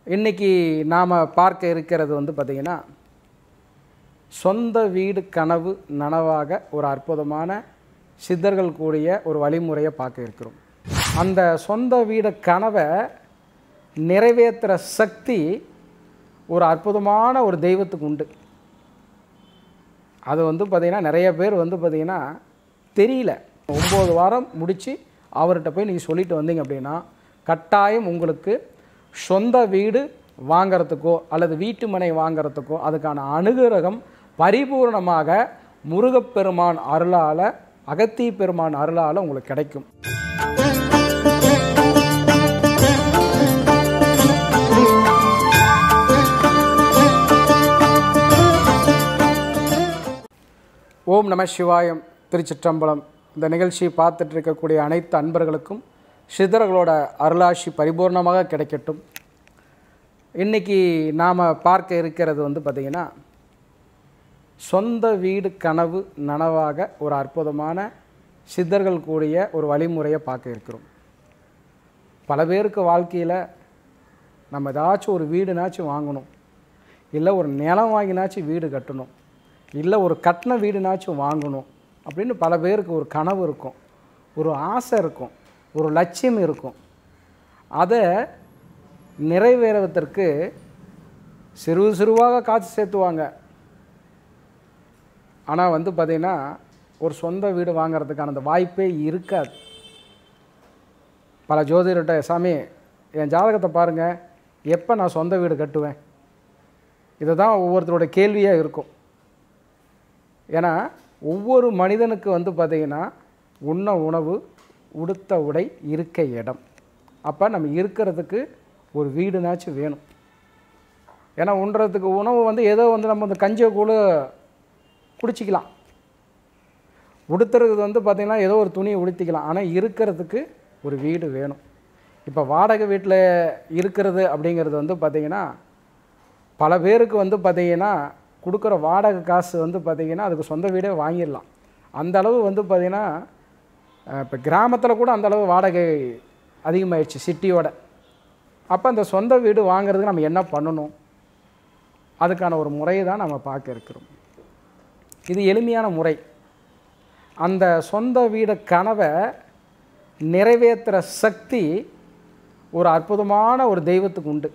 இன்னைக்கு நாம் பார்க்க இருக்கிறது வந்து பார்த்திங்கன்னா சொந்த வீடு கனவு நனவாக ஒரு அற்புதமான சித்தர்கள் கூடிய ஒரு வழிமுறையை பார்க்க இருக்கிறோம் அந்த சொந்த வீடு கனவை நிறைவேற்றுற சக்தி ஒரு அற்புதமான ஒரு தெய்வத்துக்கு உண்டு அது வந்து பார்த்திங்கன்னா நிறைய பேர் வந்து பார்த்திங்கன்னா தெரியல ஒம்பது வாரம் முடித்து அவர்கிட்ட போய் நீங்கள் சொல்லிட்டு வந்தீங்க அப்படின்னா கட்டாயம் உங்களுக்கு சொந்த வீடு வாங்கிறதுக்கோ அல்லது வீட்டு மனை வாங்கிறதுக்கோ அதுக்கான அனுகிரகம் பரிபூர்ணமாக முருகப்பெருமான் அருளால் அகத்திய பெருமான் அருளால் உங்களுக்கு கிடைக்கும் ஓம் நம சிவாயம் திருச்சிற்றம்பலம் இந்த நிகழ்ச்சியை பார்த்துட்டு இருக்கக்கூடிய அனைத்து அன்பர்களுக்கும் சித்தர்களோட அருளாசி பரிபூர்ணமாக கிடைக்கட்டும் இன்றைக்கி நாம் பார்க்க இருக்கிறது வந்து பார்த்திங்கன்னா சொந்த வீடு கனவு நனவாக ஒரு அற்புதமான சித்தர்கள் கூடிய ஒரு வழிமுறையை பார்க்க இருக்கிறோம் பல பேருக்கு வாழ்க்கையில் நம்ம ஏதாச்சும் ஒரு வீடுனாச்சும் வாங்கணும் இல்லை ஒரு நிலம் வாங்கினாச்சும் வீடு கட்டணும் இல்லை ஒரு கட்டின வீடுனாச்சும் வாங்கணும் அப்படின்னு பல பேருக்கு ஒரு கனவு இருக்கும் ஒரு ஆசை இருக்கும் ஒரு லட்சியம் இருக்கும் அதை நிறைவேறுவதற்கு சிறு சிறுவாக காசு சேர்த்துவாங்க ஆனால் வந்து பார்த்திங்கன்னா ஒரு சொந்த வீடு வாங்குறதுக்கான அந்த வாய்ப்பே இருக்காது பல ஜோதிடர்கிட்ட சாமி என் ஜாதகத்தை பாருங்கள் எப்போ நான் சொந்த வீடு கட்டுவேன் இதுதான் ஒவ்வொருத்தரோட கேள்வியாக இருக்கும் ஏன்னா ஒவ்வொரு மனிதனுக்கு வந்து பார்த்திங்கன்னா உண்ண உணவு உடுத்த உடை இருக்க இடம் அப்போ நம்ம இருக்கிறதுக்கு ஒரு வீடுனாச்சும் வேணும் ஏன்னா உண்றதுக்கு உணவு வந்து ஏதோ வந்து நம்ம இந்த கஞ்சியை கூட குடிச்சிக்கலாம் உடுத்துறது வந்து பார்த்திங்கன்னா ஏதோ ஒரு துணியை உடுத்திக்கலாம் ஆனால் இருக்கிறதுக்கு ஒரு வீடு வேணும் இப்போ வாடகை வீட்டில் இருக்கிறது அப்படிங்கிறது வந்து பார்த்திங்கன்னா பல பேருக்கு வந்து பார்த்திங்கன்னா கொடுக்குற வாடகை காசு வந்து பார்த்திங்கன்னா அதுக்கு சொந்த வீடே வாங்கிடலாம் அந்த அளவு வந்து பார்த்திங்கன்னா இப்போ கிராமத்தில் கூட அந்த அளவு வாடகை அதிகமாகிடுச்சு சிட்டியோட அப்போ அந்த சொந்த வீடு வாங்குறதுக்கு நம்ம என்ன பண்ணணும் அதுக்கான ஒரு முறையை தான் நம்ம பார்க்க இருக்கிறோம் இது எளிமையான முறை அந்த சொந்த வீடு கனவை நிறைவேற்றுற சக்தி ஒரு அற்புதமான ஒரு தெய்வத்துக்கு உண்டு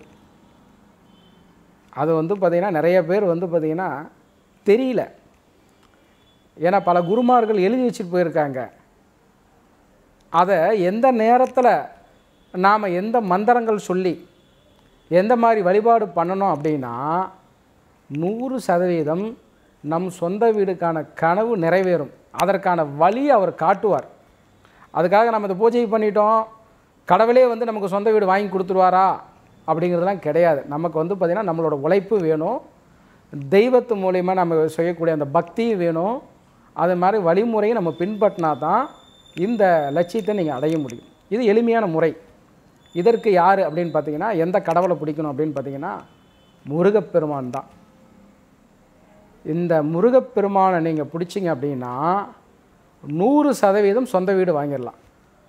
அது வந்து பார்த்திங்கன்னா நிறைய பேர் வந்து பார்த்திங்கன்னா தெரியல ஏன்னா பல குருமார்கள் எழுதி வச்சுட்டு போயிருக்காங்க அதை எந்த நேரத்தில் நாம் எந்த மந்திரங்கள் சொல்லி எந்த மாதிரி வழிபாடு பண்ணணும் அப்படின்னா நூறு சதவீதம் நம் சொந்த வீடுக்கான கனவு நிறைவேறும் அதற்கான வழி அவர் காட்டுவார் அதுக்காக நம்ம இந்த பூஜை பண்ணிட்டோம் கடவுளே வந்து நமக்கு சொந்த வீடு வாங்கி கொடுத்துருவாரா அப்படிங்கிறதுலாம் கிடையாது நமக்கு வந்து பார்த்திங்கன்னா நம்மளோட உழைப்பு வேணும் தெய்வத்து மூலயமா நம்ம செய்யக்கூடிய அந்த பக்தியும் வேணும் அது மாதிரி வழிமுறையை நம்ம பின்பற்றினா தான் இந்த லட்சியத்தை நீங்கள் அடைய முடியும் இது எளிமையான முறை இதற்கு யார் அப்படின்னு பார்த்தீங்கன்னா எந்த கடவுளை பிடிக்கணும் அப்படின்னு பார்த்தீங்கன்னா முருகப்பெருமான் தான் இந்த முருகப்பெருமானை நீங்கள் பிடிச்சிங்க அப்படின்னா நூறு சதவீதம் சொந்த வீடு வாங்கிடலாம்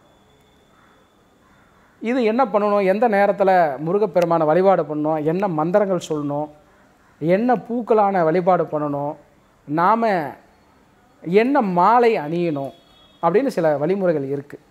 இது என்ன பண்ணணும் எந்த நேரத்தில் முருகப்பெருமானை வழிபாடு பண்ணணும் என்ன மந்திரங்கள் சொல்லணும் என்ன பூக்களான வழிபாடு பண்ணணும் நாம் என்ன மாலை அணியணும் அப்படின்னு சில வழிமுறைகள் இருக்குது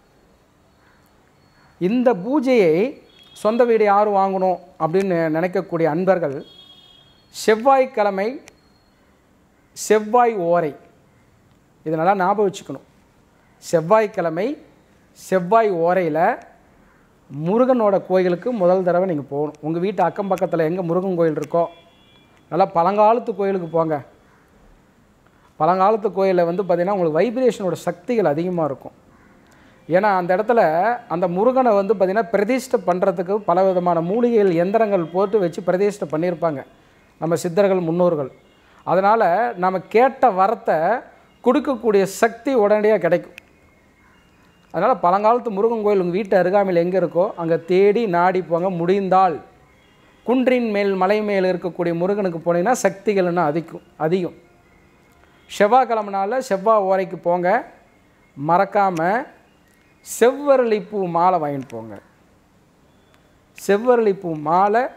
இந்த பூஜையை சொந்த வீடு யார் வாங்கணும் அப்படின்னு நினைக்கக்கூடிய அன்பர்கள் செவ்வாய்க்கிழமை செவ்வாய் ஓரை இது நல்லா ஞாபகம் வச்சுக்கணும் செவ்வாய்க்கிழமை செவ்வாய் ஓரையில் முருகனோட கோயிலுக்கு முதல் தடவை நீங்கள் போகணும் உங்கள் வீட்டு அக்கம் பக்கத்தில் எங்கே முருகன் கோயில் இருக்கோ நல்லா பழங்காலத்து கோயிலுக்கு போங்க பழங்காலத்து கோயிலில் வந்து பார்த்திங்கன்னா உங்களுக்கு வைப்ரேஷனோட சக்திகள் அதிகமாக இருக்கும் ஏன்னா அந்த இடத்துல அந்த முருகனை வந்து பார்த்திங்கன்னா பிரதிஷ்டை பண்ணுறதுக்கு பல விதமான மூலிகைகள் எந்திரங்கள் போட்டு வச்சு பிரதிஷ்டை பண்ணியிருப்பாங்க நம்ம சித்தர்கள் முன்னோர்கள் அதனால் நம்ம கேட்ட வரத்தை கொடுக்கக்கூடிய சக்தி உடனடியாக கிடைக்கும் அதனால் பழங்காலத்து முருகன் கோயில் உங்கள் வீட்டு அருகாமையில் எங்கே இருக்கோ அங்கே தேடி நாடி போங்க முடிந்தால் குன்றின் மேல் மலை மேல் இருக்கக்கூடிய முருகனுக்கு போனீங்கன்னா சக்திகள் இன்னும் அதிகம் அதிகம் செவ்வாய்க்கிழமை நாளில் செவ்வாய் ஓரைக்கு போங்க மறக்காமல் செவ்வரளி பூ மாலை வாங்கிட்டு போங்க செவ்வரளி பூ மாலை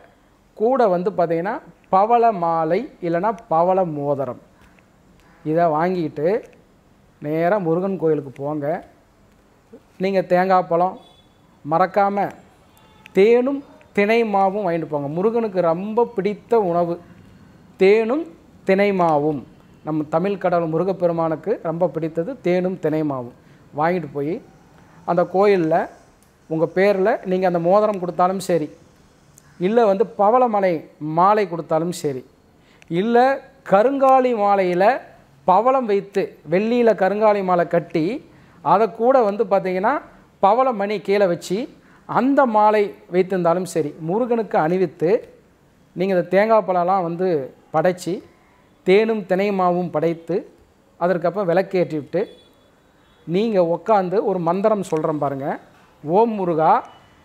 கூட வந்து பார்த்தீங்கன்னா பவள மாலை இல்லைன்னா பவள மோதிரம் இதை வாங்கிட்டு நேராக முருகன் கோயிலுக்கு போங்க நீங்கள் தேங்காய் பழம் மறக்காமல் தேனும் தினை மாவும் வாங்கிட்டு போங்க முருகனுக்கு ரொம்ப பிடித்த உணவு தேனும் தினை மாவும் நம்ம தமிழ் கடவுள் முருகப்பெருமானுக்கு ரொம்ப பிடித்தது தேனும் தினை மாவும் வாங்கிட்டு போய் அந்த கோயிலில் உங்கள் பேரில் நீங்கள் அந்த மோதிரம் கொடுத்தாலும் சரி இல்லை வந்து பவளமலை மாலை கொடுத்தாலும் சரி இல்லை கருங்காலி மாலையில் பவளம் வைத்து வெள்ளியில் கருங்காலி மாலை கட்டி அதை கூட வந்து பார்த்திங்கன்னா பவள மணி கீழே வச்சு அந்த மாலை வைத்திருந்தாலும் சரி முருகனுக்கு அணிவித்து நீங்கள் இந்த தேங்காய் பழம்லாம் வந்து படைச்சி தேனும் தினைமாவும் படைத்து அதற்கப்புறம் விளக்கேற்றி விட்டு நீங்கள் உட்காந்து ஒரு மந்திரம் சொல்கிறேன் பாருங்கள் ஓம் முருகா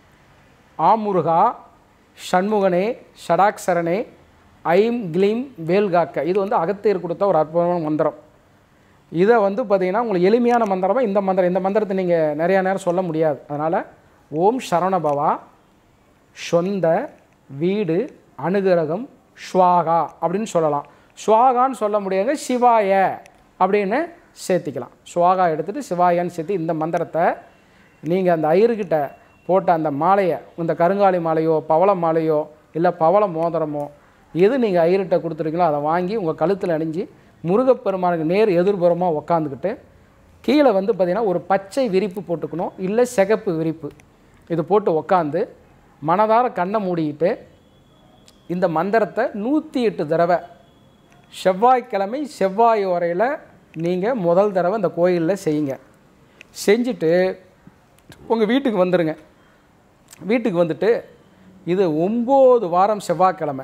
ஆ முருகா ஷண்முகனே ஷடாக்சரனே ஐம் க்ளீம் வேல்காக்க இது வந்து அகத்தியர் கொடுத்த ஒரு அற்புதமான மந்திரம் இதை வந்து பார்த்தீங்கன்னா உங்களுக்கு எளிமையான மந்திரமாக இந்த மந்திரம் இந்த மந்திரத்தை நீங்கள் நிறையா நேரம் சொல்ல முடியாது அதனால் ஓம் சரவணபவா சொந்த வீடு அனுகிரகம் ஸ்வாகா அப்படின்னு சொல்லலாம் ஸ்வாகான்னு சொல்ல முடியாது சிவாய அப்படின்னு சேர்த்திக்கலாம் ஸ்வாகா எடுத்துகிட்டு சிவாயான்னு சேர்த்து இந்த மந்திரத்தை நீங்கள் அந்த ஐயர்கிட்ட போட்ட அந்த மாலையை இந்த கருங்காலி மாலையோ பவள மாலையோ இல்லை பவள மோதிரமோ எது நீங்கள் ஐயர்கிட்ட கொடுத்துருக்கீங்களோ அதை வாங்கி உங்கள் கழுத்தில் அணிஞ்சு முருகப்பெருமானுக்கு நேர் எதிர்புறமாக உக்காந்துக்கிட்டு கீழே வந்து பார்த்திங்கன்னா ஒரு பச்சை விரிப்பு போட்டுக்கணும் இல்லை சிகப்பு விரிப்பு இது போட்டு உக்காந்து மனதார கண்ணை மூடிக்கிட்டு இந்த மந்திரத்தை நூற்றி எட்டு தடவை செவ்வாய்க்கிழமை செவ்வாய் வரையில் நீங்கள் முதல் தடவை இந்த கோயிலில் செய்யுங்க செஞ்சுட்டு உங்கள் வீட்டுக்கு வந்துடுங்க வீட்டுக்கு வந்துட்டு இது ஒம்பது வாரம் செவ்வாய்க்கிழமை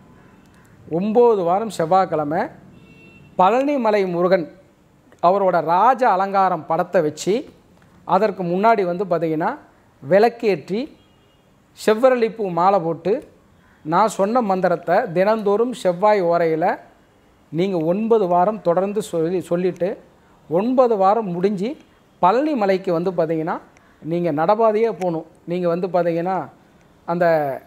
ஒம்பது வாரம் செவ்வாய்க்கிழமை பழனிமலை முருகன் அவரோட ராஜ அலங்காரம் படத்தை வச்சு அதற்கு முன்னாடி வந்து பார்த்திங்கன்னா விளக்கேற்றி செவ்வரளிப்பூ மாலை போட்டு நான் சொன்ன மந்திரத்தை தினந்தோறும் செவ்வாய் ஓரையில் நீங்கள் ஒன்பது வாரம் தொடர்ந்து சொல்லி சொல்லிவிட்டு ஒன்பது வாரம் முடிஞ்சு பழனி மலைக்கு வந்து பார்த்தீங்கன்னா நீங்கள் நடபாதையே போகணும் நீங்கள் வந்து பார்த்தீங்கன்னா அந்த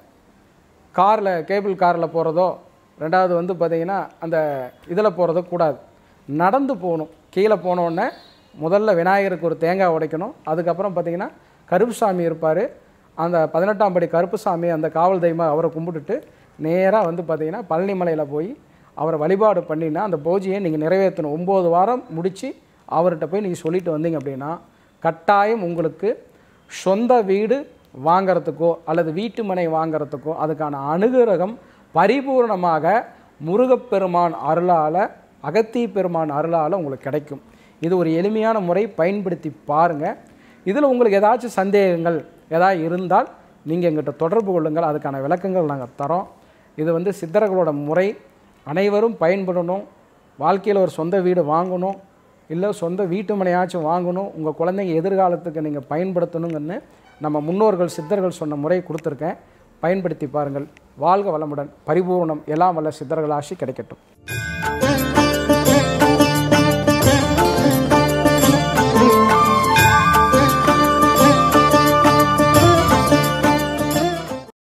காரில் கேபிள் காரில் போகிறதோ ரெண்டாவது வந்து பார்த்தீங்கன்னா அந்த இதில் போகிறதோ கூடாது நடந்து போகணும் கீழே போனோடனே முதல்ல விநாயகருக்கு ஒரு தேங்காய் உடைக்கணும் அதுக்கப்புறம் பார்த்தீங்கன்னா கருப்புசாமி இருப்பார் அந்த பதினெட்டாம் படி கருப்புசாமி அந்த காவல் தெய்வம் அவரை கும்பிட்டுட்டு நேராக வந்து பார்த்தீங்கன்னா பழனி மலையில் போய் அவரை வழிபாடு பண்ணினா அந்த பூஜையை நீங்கள் நிறைவேற்றணும் ஒம்பது வாரம் முடித்து அவர்கிட்ட போய் நீங்கள் சொல்லிட்டு வந்தீங்க அப்படின்னா கட்டாயம் உங்களுக்கு சொந்த வீடு வாங்கிறதுக்கோ அல்லது வீட்டு மனை வாங்கிறதுக்கோ அதுக்கான அனுகிரகம் பரிபூர்ணமாக முருகப்பெருமான் அருளால் அகத்திய பெருமான் அருளால் உங்களுக்கு கிடைக்கும் இது ஒரு எளிமையான முறை பயன்படுத்தி பாருங்கள் இதில் உங்களுக்கு ஏதாச்சும் சந்தேகங்கள் ஏதாவது இருந்தால் நீங்கள் எங்கிட்ட தொடர்பு கொள்ளுங்கள் அதுக்கான விளக்கங்கள் நாங்கள் தரோம் இது வந்து சித்தர்களோட முறை அனைவரும் பயன்படணும் வாழ்க்கையில் ஒரு சொந்த வீடு வாங்கணும் இல்லை சொந்த வீட்டு மனையாச்சும் வாங்கணும் உங்கள் குழந்தைங்க எதிர்காலத்துக்கு நீங்கள் பயன்படுத்தணுங்கன்னு நம்ம முன்னோர்கள் சித்தர்கள் சொன்ன முறை கொடுத்துருக்கேன் பயன்படுத்தி பாருங்கள் வாழ்க வளமுடன் பரிபூர்ணம் எல்லாம் வல்ல சித்தர்கள் ஆசி கிடைக்கட்டும்